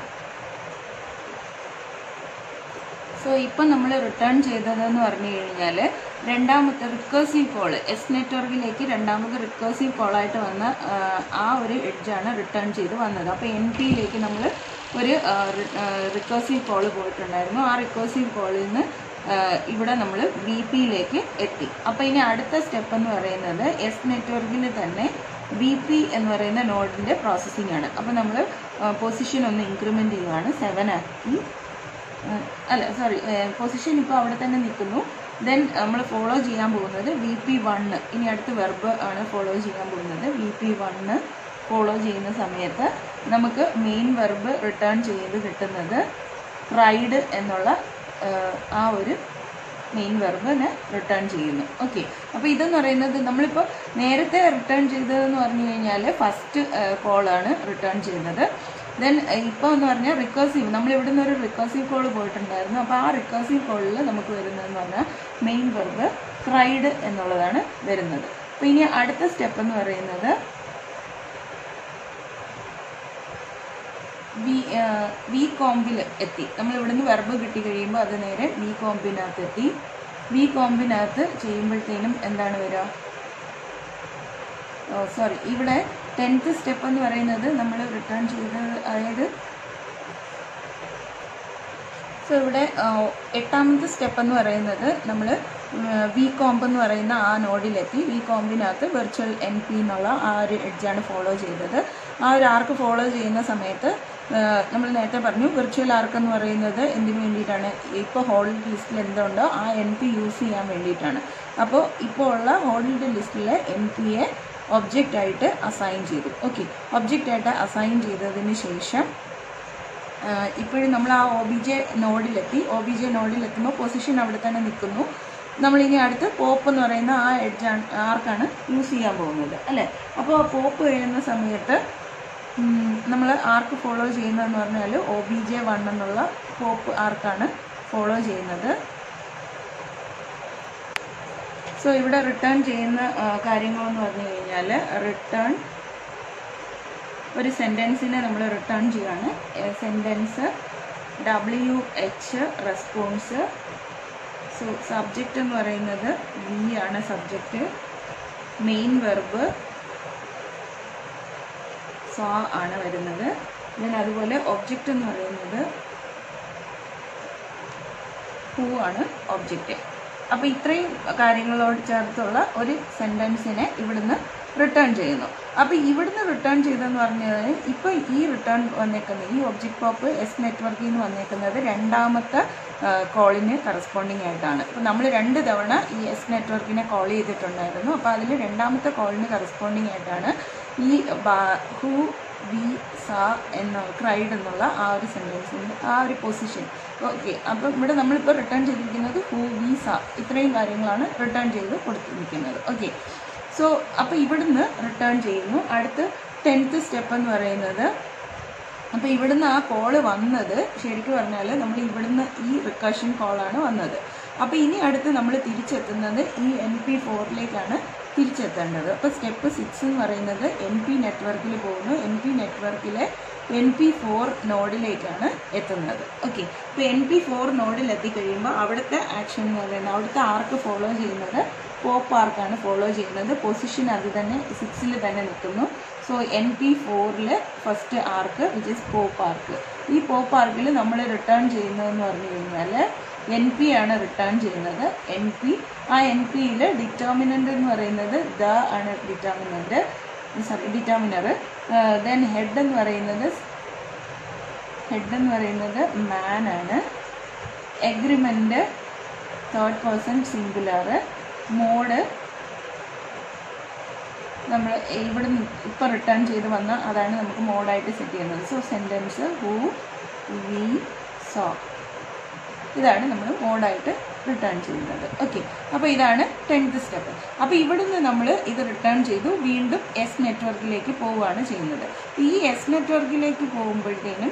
A: സോ ഇപ്പം നമ്മൾ റിട്ടേൺ ചെയ്തതെന്ന് പറഞ്ഞു കഴിഞ്ഞാൽ രണ്ടാമത്തെ റിക്കേഴ്സീവ് കോള് എസ് നെറ്റ്വർക്കിലേക്ക് രണ്ടാമത് റിക്കേഴ്സീവ് കോളായിട്ട് വന്ന ആ, ആ ഒരു എഡ്ജാണ് റിട്ടേൺ ചെയ്ത് വന്നത് അപ്പോൾ എൻ പിയിലേക്ക് നമ്മൾ ഒരു റിക്കേഴ്സീവ് കോള് പോയിട്ടുണ്ടായിരുന്നു ആ റിക്കേഴ്സീവ് കോളിൽ നിന്ന് ആ, ഇവിടെ നമ്മൾ വി പിയിലേക്ക് എത്തി അപ്പോൾ ഇനി അടുത്ത സ്റ്റെപ്പ് എന്ന് പറയുന്നത് എസ് നെറ്റ്വർക്കിൽ തന്നെ ബി പി എന്ന് പറയുന്ന നോഡിൻ്റെ പ്രോസസ്സിംഗ് ആണ് അപ്പോൾ നമ്മൾ പൊസിഷൻ ഒന്ന് ഇൻക്രിമെൻറ്റ് ചെയ്യുവാണ് സെവൻ ആക്കി ഏഹ് അല്ല സോറി പൊസിഷൻ ഇപ്പോൾ അവിടെ തന്നെ നിൽക്കുന്നു ദെൻ നമ്മൾ ഫോളോ ചെയ്യാൻ പോകുന്നത് വി പി വണ്ണ് ഇനി അടുത്ത് വെർബ് ആണ് ഫോളോ ചെയ്യാൻ പോകുന്നത് വി പി വണ്ണ് ഫോളോ ചെയ്യുന്ന സമയത്ത് നമുക്ക് മെയിൻ വെർബ് റിട്ടേൺ ചെയ്ത് കിട്ടുന്നത് ക്രൈഡ് എന്നുള്ള ഏഹ്, ആ ഒരു മെയിൻ വെർബിനെ റിട്ടേൺ ചെയ്യുന്നു ഓക്കെ അപ്പോൾ ഇതെന്ന് പറയുന്നത് നമ്മളിപ്പോൾ നേരത്തെ റിട്ടേൺ ചെയ്തതെന്ന് പറഞ്ഞു കഴിഞ്ഞാൽ ഫസ്റ്റ് കോളാണ് റിട്ടേൺ ചെയ്തത് ദെൻ ഇപ്പോൾ എന്ന് പറഞ്ഞാൽ റിക്കേഴ്സീവ് നമ്മൾ ഇവിടെ നിന്ന് ഒരു റിക്കേഴ്സീവ് കോൾ പോയിട്ടുണ്ടായിരുന്നു അപ്പോൾ ആ റിക്കേഴ്സീവ് കോളിൽ നമുക്ക് വരുന്നതെന്ന് പറഞ്ഞാൽ മെയിൻ വെർബ് ക്രൈഡ് എന്നുള്ളതാണ് വരുന്നത് അപ്പോൾ ഇനി അടുത്ത സ്റ്റെപ്പ് എന്ന് പറയുന്നത് വി വി കോമ്പിൽ എത്തി നമ്മൾ ഇവിടുന്ന് വെർബ് കിട്ടി കഴിയുമ്പോൾ അത് നേരെ വി കോമ്പിനകത്ത് എത്തി വി കോമ്പിനകത്ത് ചെയ്യുമ്പോഴത്തേനും എന്താണ് വരിക സോറി ഇവിടെ ടെൻത്ത് സ്റ്റെപ്പ് എന്ന് പറയുന്നത് നമ്മൾ റിട്ടേൺ ചെയ്തത് അതായത് സോ ഇവിടെ ആ, എട്ടാമത്തെ സ്റ്റെപ്പ് എന്ന് പറയുന്നത് നമ്മൾ വി കോംബ് എന്ന് പറയുന്ന ആ നോഡിലെത്തി വി കോമ്പിനകത്ത് വെർച്വൽ എൻ പി എന്നുള്ള ആ ഒരു എഡ്ജാണ് ഫോളോ ചെയ്തത് ആ ഒരു ആർക്ക് ഫോളോ ചെയ്യുന്ന സമയത്ത് നമ്മൾ നേരത്തെ പറഞ്ഞു വിർച്വൽ ആർക്ക് എന്ന് പറയുന്നത് എന്തിനു വേണ്ടിയിട്ടാണ് ഇപ്പോൾ ഹോൾഡ് ലിസ്റ്റിൽ എന്തുണ്ടോ ആ എൻ പി യൂസ് ചെയ്യാൻ വേണ്ടിയിട്ടാണ് അപ്പോൾ ഇപ്പോൾ ഉള്ള ഹോൾഡ് ലിസ്റ്റിലെ എൻ പിയെ ഒബ്ജക്റ്റ് ആയിട്ട് അസൈൻ ചെയ്തു ഓക്കെ ഒബ്ജക്റ്റ് ആയിട്ട് അസൈൻ ചെയ്തതിന് ശേഷം ഇപ്പോഴും നമ്മൾ ആ ഒ ബി ജെ നോഡിലെത്തി ഒ ബി ജെ നോഡിലെത്തുമ്പോൾ പൊസിഷൻ അവിടെ തന്നെ നിൽക്കുന്നു നമ്മളിനി അടുത്ത് പോപ്പ് എന്ന് പറയുന്ന ആ എഡ്ജാണ് ആർക്കാണ് യൂസ് ചെയ്യാൻ പോകുന്നത് അല്ലേ അപ്പോൾ പോപ്പ് കഴിയുന്ന സമയത്ത് നമ്മൾ ആർക്ക് ഫോളോ ചെയ്യുന്നതെന്ന് പറഞ്ഞാൽ ഒ ബി ജെ വൺ എന്നുള്ള പോപ്പ് ആർക്കാണ് ഫോളോ ചെയ്യുന്നത് സോ ഇവിടെ റിട്ടേൺ ചെയ്യുന്ന ആ, കാര്യങ്ങളെന്ന് പറഞ്ഞു കഴിഞ്ഞാൽ റിട്ടേൺ ഒരു സെൻറ്റൻസിനെ നമ്മൾ റിട്ടേൺ ചെയ്യാണ് sentence W H response so subject എന്ന് പറയുന്നത് വി ആണ് സബ്ജക്റ്റ് മെയിൻ വെർബ് സോ ആണ് വരുന്നത് ദെൻ അതുപോലെ ഒബ്ജക്റ്റ് എന്ന് പറയുന്നത് ഹൂ ആണ് ഒബ്ജക്റ്റ് അപ്പോൾ ഇത്രയും കാര്യങ്ങളോട് ചേർത്തുള്ള ഒരു സെൻറ്റൻസിനെ ഇവിടുന്ന് റിട്ടേൺ ചെയ്യുന്നു അപ്പോൾ ഇവിടുന്ന് റിട്ടേൺ ചെയ്തെന്ന് പറഞ്ഞാൽ ഇപ്പോൾ ഈ റിട്ടേൺ വന്നേക്കുന്നത് ഈ ഒബ്ജക്റ്റ് പോപ്പ് എസ് നെറ്റ്വർക്കിൽ നിന്ന് വന്നേക്കുന്നത് രണ്ടാമത്തെ കോളിന് കറസ്പോണ്ടിങ് ആയിട്ടാണ് അപ്പോൾ നമ്മൾ രണ്ട് തവണ ഈ എസ് നെറ്റ്വർക്കിനെ കോൾ ചെയ്തിട്ടുണ്ടായിരുന്നു അപ്പോൾ അതിൽ രണ്ടാമത്തെ കോളിന് കറസ്പോണ്ടിങ് ആയിട്ടാണ് ഈ ഹൂ വി സ എന്ന ക്രൈഡ് എന്നുള്ള ആ ഒരു സെൻറ്റൻസിൻ്റെ ആ ഒരു പൊസിഷൻ ഓക്കെ അപ്പം ഇവിടെ നമ്മളിപ്പോൾ റിട്ടേൺ ചെയ്തിരിക്കുന്നത് ഹൂ വി സ ഇത്രയും കാര്യങ്ങളാണ് റിട്ടേൺ ചെയ്ത് കൊടുത്തിരിക്കുന്നത് ഓക്കെ സോ അപ്പോൾ ഇവിടുന്ന് റിട്ടേൺ ചെയ്യുന്നു അടുത്ത് ടെൻത്ത് സ്റ്റെപ്പ് എന്ന് പറയുന്നത് അപ്പോൾ ഇവിടുന്ന് ആ കോള് വന്നത് ശരിക്കും പറഞ്ഞാൽ നമ്മൾ ഇവിടുന്ന് ഈ റിക്കർഷൻ കോളാണ് വന്നത് അപ്പോൾ ഇനി അടുത്ത് നമ്മൾ തിരിച്ചെത്തുന്നത് ഈ എൻ പി ഫോറിലേക്കാണ് തിരിച്ചെത്തേണ്ടത് അപ്പോൾ സ്റ്റെപ്പ് സിക്സ് എന്ന് പറയുന്നത് എൻ പി നെറ്റ്വർക്കിൽ പോകുന്നു എൻ പി നെറ്റ്വർക്കിലെ എൻ പി ഫോർ നോഡിലേക്കാണ് എത്തുന്നത് ഓക്കെ ഇപ്പോൾ എൻ പി ഫോർ നോഡിൽ എത്തിക്കഴിയുമ്പോൾ അവിടുത്തെ ആക്ഷൻ എന്ന് പറയുന്നത് അവിടുത്തെ ആർക്ക് ഫോളോ ചെയ്യുന്നത് പോപ്പ് ആർക്കാണ് ഫോളോ ചെയ്യുന്നത് പൊസിഷൻ അത് തന്നെ സിക്സിൽ തന്നെ നിൽക്കുന്നു സോ എൻ പി ഫോറിൽ first arc which is pop arc ഈ പോപ്പ് ആർക്കിൽ നമ്മൾ റിട്ടേൺ ചെയ്യുന്നതെന്ന് പറഞ്ഞു കഴിഞ്ഞാൽ എൻ പി ആണ് റിട്ടേൺ ചെയ്യുന്നത് എൻ പി ആ എൻ പിയിൽ ഡിറ്റർമിനൻ്റ് എന്ന് പറയുന്നത് ദ ആണ് determinant sorry determiner then head എന്ന് പറയുന്നത് ഹെഡ് എന്ന് പറയുന്നത് മാൻ ആണ് agreement third person singular mode നമ്മൾ ഇവിടെ ഇപ്പോൾ റിട്ടേൺ ചെയ്ത് വന്ന അതാണ് നമുക്ക് മോഡായിട്ട് സെറ്റ് ചെയ്യുന്നത് so sentence who V so ഇതാണ് നമ്മൾ മോഡായിട്ട് റിട്ടേൺ ചെയ്യുന്നത് ഓക്കെ അപ്പോൾ ഇതാണ് ടെൻത്ത് സ്റ്റെപ്പ് അപ്പോൾ ഇവിടുന്ന് നമ്മൾ ഇത് റിട്ടേൺ ചെയ്തു വീണ്ടും എസ് നെറ്റ്വർക്കിലേക്ക് പോവുകയാണ് ചെയ്യുന്നത് ഈ എസ് നെറ്റ്വർക്കിലേക്ക് പോകുമ്പോഴത്തേനും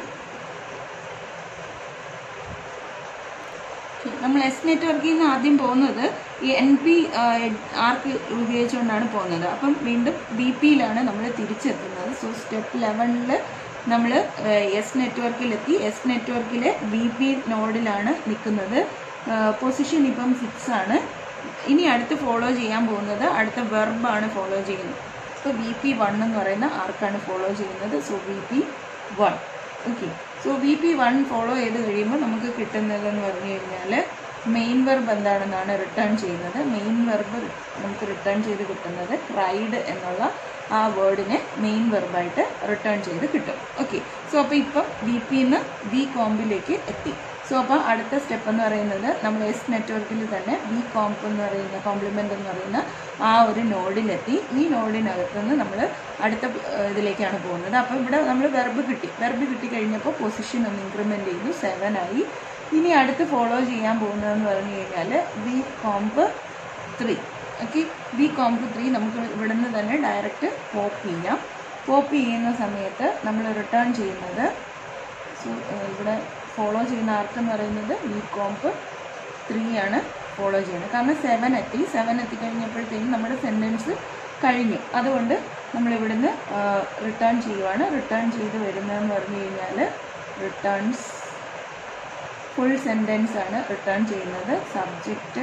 A: നമ്മൾ എസ് നെറ്റ്വർക്കിൽ നിന്ന് ആദ്യം പോകുന്നത് ഈ എൻ പി ആർക്ക് ഉപയോഗിച്ചുകൊണ്ടാണ് പോകുന്നത് അപ്പം വീണ്ടും ബി പിയിലാണ് നമ്മൾ തിരിച്ചെത്തുന്നത് സോ സ്റ്റെപ്പ് ലെവനിൽ നമ്മൾ എസ് നെറ്റ്വർക്കിലെത്തി എസ് നെറ്റ്വർക്കിലെ ബി പി നോഡിലാണ് നിൽക്കുന്നത് പൊസിഷൻ ഇപ്പം സിക്സ് ആണ് ഇനി അടുത്ത് ഫോളോ ചെയ്യാൻ പോകുന്നത് അടുത്ത വെർബാണ് ഫോളോ ചെയ്യുന്നത് ഇപ്പോൾ ബി പി വൺ എന്ന് പറയുന്ന ആർക്കാണ് ഫോളോ ചെയ്യുന്നത് so B P one okay so B P one follow ചെയ്ത് കഴിയുമ്പോൾ നമുക്ക് കിട്ടുന്നതെന്ന് പറഞ്ഞു കഴിഞ്ഞാൽ മെയിൻ വെർബ് എന്താണെന്നാണ് റിട്ടേൺ ചെയ്യുന്നത് മെയിൻ വെർബ് നമുക്ക് റിട്ടേൺ ചെയ്ത് കിട്ടുന്നത് ക്രൈഡ് എന്നുള്ള ആ വേർഡിനെ മെയിൻ വെർബായിട്ട് റിട്ടേൺ ചെയ്ത് കിട്ടും ഓക്കെ സോ അപ്പോൾ ഇപ്പം ബി പിന്ന് ബി കോമ്പിലേക്ക് എത്തി സോ അപ്പോൾ അടുത്ത സ്റ്റെപ്പ് എന്ന് പറയുന്നത് നമ്മൾ എസ് നെറ്റ്വർക്കിൽ തന്നെ ബി കോംപ് എന്ന് പറയുന്ന കോംപ്ലിമെൻ്റ് എന്ന് പറയുന്ന ആ ഒരു നോഡിലെത്തി ഈ നോഡിനകത്ത് നിന്ന് നമ്മൾ അടുത്ത ഏഹ്, ഇതിലേക്കാണ് പോകുന്നത് അപ്പോൾ ഇവിടെ നമ്മൾ വെർബ് കിട്ടി വെർബ് കിട്ടി കഴിഞ്ഞപ്പോൾ പൊസിഷൻ ഒന്ന് ഇൻക്രിമെൻ്റ് ചെയ്തു സെവൻ ആയി ഇനി അടുത്ത് ഫോളോ ചെയ്യാൻ പോകുന്നതെന്ന് പറഞ്ഞു കഴിഞ്ഞാൽ B comp three okay B comp three നമുക്ക് ഇവിടുന്ന് തന്നെ ഡയറക്റ്റ് പോപ്പ് ചെയ്യാം പോപ്പ് ചെയ്യുന്ന സമയത്ത് നമ്മൾ റിട്ടേൺ ചെയ്യുന്നത് സോ ഇവിടെ ഫോളോ ചെയ്യുന്ന ആർക്കെന്ന് പറയുന്നത് ബി കോംപ് ത്രീ ആണ് ഫോളോ ചെയ്യുന്നത് കാരണം സെവൻ എത്തി സെവൻ എത്തിക്കഴിഞ്ഞപ്പോഴത്തേക്കും നമ്മുടെ സെൻറ്റൻസ് കഴിഞ്ഞു അതുകൊണ്ട് നമ്മൾ ഇവിടുന്ന് റിട്ടേൺ ചെയ്യുവാണ് റിട്ടേൺ ചെയ്ത് വരുന്നതെന്ന് പറഞ്ഞു കഴിഞ്ഞാൽ റിട്ടേൺസ് ഫുൾ സെൻറ്റൻസ് ആണ് റിട്ടേൺ ചെയ്യുന്നത് സബ്ജക്റ്റ്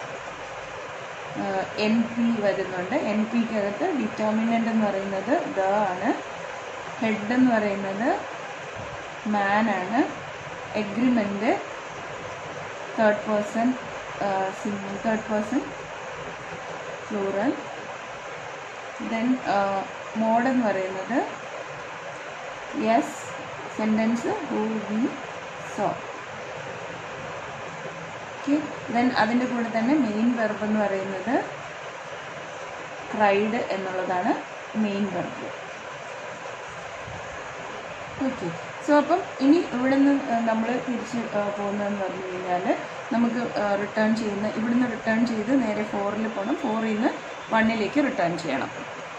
A: എൻ പി വരുന്നുണ്ട് എൻ പിക്കകത്ത് ഡിറ്റർമിനൻ്റ് എന്ന് പറയുന്നത് ദ ആണ് ഹെഡ് എന്ന് പറയുന്നത് മാൻ ആണ് agreement third person single third person plural then mode എന്ന് പറയുന്നത് yes sentence who V so okay then അതിൻ്റെ കൂടെ തന്നെ മെയിൻ വെർബ് എന്ന് പറയുന്നത് ക്രൈഡ് എന്നുള്ളതാണ് മെയിൻ വെർബ് ഓക്കെ സോ അപ്പം ഇനി ഇവിടെ നിന്ന് നമ്മൾ തിരിച്ച് ആ, പോകുന്നതെന്ന് പറഞ്ഞു കഴിഞ്ഞാൽ നമുക്ക് റിട്ടേൺ ചെയ്യുന്ന ഇവിടുന്ന് റിട്ടേൺ ചെയ്ത് നേരെ ഫോറിൽ പോകണം ഫോറിൽ നിന്ന് വണ്ണിലേക്ക് റിട്ടേൺ ചെയ്യണം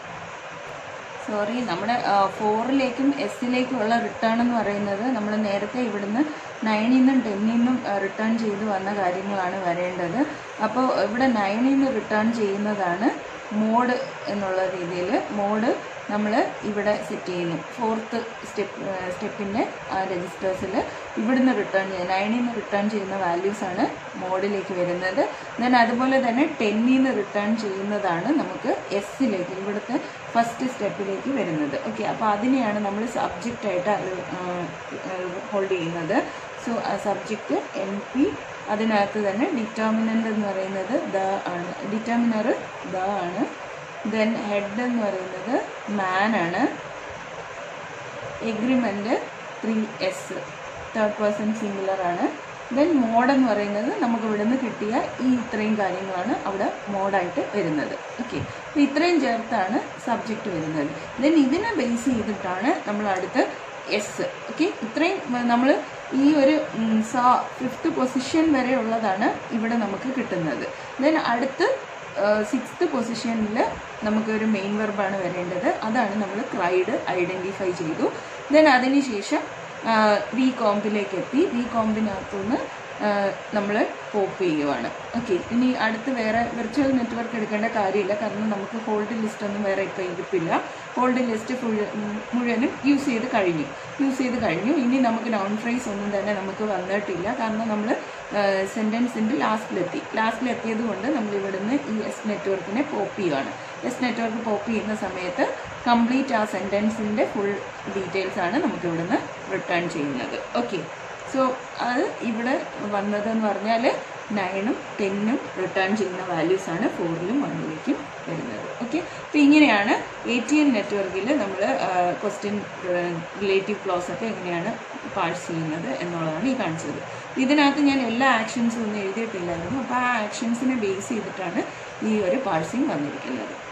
A: സോറി നമ്മുടെ ഫോറിലേക്കും എസ്സിലേക്കുമുള്ള റിട്ടേൺ എന്ന് പറയുന്നത് നമ്മൾ നേരത്തെ ഇവിടുന്ന് നയനിൽ നിന്നും ടെന്നിൽ നിന്നും റിട്ടേൺ ചെയ്ത് വന്ന കാര്യങ്ങളാണ് വരേണ്ടത് അപ്പോൾ ഇവിടെ നയനിൽ നിന്ന് റിട്ടേൺ ചെയ്യുന്നതാണ് മോഡ് എന്നുള്ള രീതിയിൽ മോഡ് നമ്മൾ ഇവിടെ സെറ്റ് ചെയ്യുന്നു ഫോർത്ത് സ്റ്റെപ്പ് സ്റ്റെപ്പിൻ്റെ രജിസ്റ്റേഴ്സിൽ ഇവിടുന്ന് റിട്ടേൺ ചെയ്യുന്ന നയനിൽ നിന്ന് റിട്ടേൺ ചെയ്യുന്ന വാല്യൂസ് ആണ് മോഡിലേക്ക് വരുന്നത് ദെൻ അതുപോലെ തന്നെ ടെന്നിൽ നിന്ന് റിട്ടേൺ ചെയ്യുന്നതാണ് നമുക്ക് എസ്സിലേക്ക് ഇവിടുത്തെ ഫസ്റ്റ് സ്റ്റെപ്പിലേക്ക് വരുന്നത് ഓക്കെ അപ്പോൾ അതിനെയാണ് നമ്മൾ സബ്ജക്റ്റായിട്ട് ഹോൾഡ് ചെയ്യുന്നത് സോ സബ്ജക്റ്റ് എൻ പി അതിനകത്ത് തന്നെ ഡിറ്റർമിനൻ്റ് എന്ന് പറയുന്നത് ദ ആണ് ഡിറ്റർമിനർ ദ ആണ് ദെൻ ഹെഡ് എന്ന് പറയുന്നത് മാൻ ആണ് agreement three S third person singular ആണ് ദെൻ മോഡ് എന്ന് പറയുന്നത് നമുക്ക് ഇവിടെ നിന്ന് കിട്ടിയ ഈ ഇത്രയും കാര്യങ്ങളാണ് അവിടെ മോഡായിട്ട് വരുന്നത് ഓക്കെ അപ്പോൾ ഇത്രയും ചേർത്താണ് സബ്ജക്റ്റ് വരുന്നത് ദെൻ ഇതിനെ ബേസ് ചെയ്തിട്ടാണ് നമ്മൾ അടുത്ത് എസ് ഓക്കെ ഇത്രയും നമ്മൾ ഈ ഒരു സാ ഫിഫ്ത്ത് പൊസിഷൻ വരെ ഉള്ളതാണ് ഇവിടെ നമുക്ക് കിട്ടുന്നത് ദെൻ അടുത്ത് സിക്സ്ത് പൊസിഷനിൽ നമുക്കൊരു മെയിൻ വെർബാണ് വരേണ്ടത് അതാണ് നമ്മൾ ക്രൈഡ് ഐഡൻറ്റിഫൈ ചെയ്തു ദെൻ അതിനുശേഷം വി കോമ്പിലേക്ക് എത്തി വി കോമ്പിനകത്തുനിന്ന് നമ്മൾ പോപ്പ് ചെയ്യുവാണ് ഓക്കെ ഇനി അടുത്ത് വേറെ വിർച്വൽ നെറ്റ്വർക്ക് എടുക്കേണ്ട കാര്യമില്ല കാരണം നമുക്ക് ഹോൾഡ് ലിസ്റ്റ് ഒന്നും വേറെ ഇപ്പോൾ ഇരിപ്പില്ല ഹോൾഡ് ലിസ്റ്റ് ഫുൾ മുഴുവനും യൂസ് ചെയ്ത് കഴിഞ്ഞു യൂസ് ചെയ്ത് കഴിഞ്ഞു ഇനി നമുക്ക് നോൺ ഫ്രൈസ് ഒന്നും തന്നെ നമുക്ക് വന്നിട്ടില്ല കാരണം നമ്മൾ സെൻറ്റൻസിൻ്റെ ലാസ്റ്റിലെത്തി ലാസ്റ്റിലെത്തിയത് കൊണ്ട് നമ്മൾ ഇവിടുന്ന് ഈ എസ് നെറ്റ്വർക്കിനെ പോപ്പ് ചെയ്യുവാണ് എസ് നെറ്റ്വർക്ക് പോപ്പ് ചെയ്യുന്ന സമയത്ത് കംപ്ലീറ്റ് ആ സെൻറ്റൻസിൻ്റെ ഫുൾ ഡീറ്റെയിൽസ് ആണ് നമുക്ക് ഇവിടുന്ന് റിട്ടേൺ ചെയ്യുന്നത് ഓക്കെ സോ അത് ഇവിടെ വന്നതെന്ന് പറഞ്ഞാൽ നയനും ടെന്നും റിട്ടേൺ ചെയ്യുന്ന വാല്യൂസ് ആണ് ഫോറിലും വണ്ണിലേക്കും വരുന്നത് ഓക്കെ അപ്പോൾ ഇങ്ങനെയാണ് എ ടി എൻ നെറ്റ്വർക്കിൽ നമ്മൾ ക്വസ്റ്റ്യൻ റിലേറ്റീവ് ക്ലോസ് ഒക്കെ എങ്ങനെയാണ് പാഴ്സ് ചെയ്യുന്നത് എന്നുള്ളതാണ് ഈ കാണിച്ചത് ഇതിനകത്ത് ഞാൻ എല്ലാ ആക്ഷൻസും ഒന്നും എഴുതിയിട്ടില്ലായിരുന്നു അപ്പോൾ ആ ആക്ഷൻസിനെ ബേസ് ചെയ്തിട്ടാണ് ഈ ഒരു പാഴ്സിങ് വന്നിരിക്കുന്നത്